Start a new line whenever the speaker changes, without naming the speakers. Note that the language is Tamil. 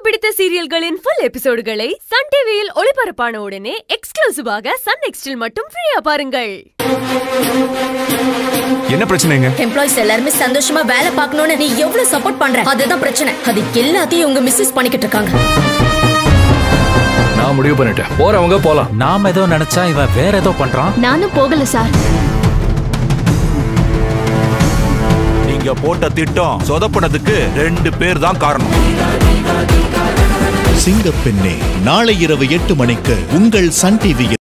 பிடித்த சீரியல்களின் ஃபுல் எபிசோடுகளை சன் டிவியில் ஒளிபரப்பான உடனே எக்ஸ்க்ளூசிவாக சன் நெக்ஸ்டில் மட்டும் ஃப்ரீயா பாருங்கள்
என்ன பிரச்சனைங்க
எம்ப்ளாயிஸ் எல்லாருமே சந்தோஷமா வேலை பார்க்கணும்னு நீ எவ்வளவு சப்போர்ட் பண்ற அதுதான் பிரச்சனை அது எல்லாத்தையும் உங்க மிஸ்ஸஸ் பண்ணிக்கிட்டு இருக்காங்க
நான் முடிவு பண்ணிட்டேன் போறவங்க போலாம்
நாம ஏதோ நினைச்சா இவன் வேற ஏதோ பண்றான்
நானும் போகல சார்
நீங்க போட்ட திட்டம் சொதப்பனதுக்கு ரெண்டு பேர் தான் காரணம்
சிங்கப்பெண்ணே நாளை இரவு எட்டு மணிக்கு உங்கள் சன் டிவியில்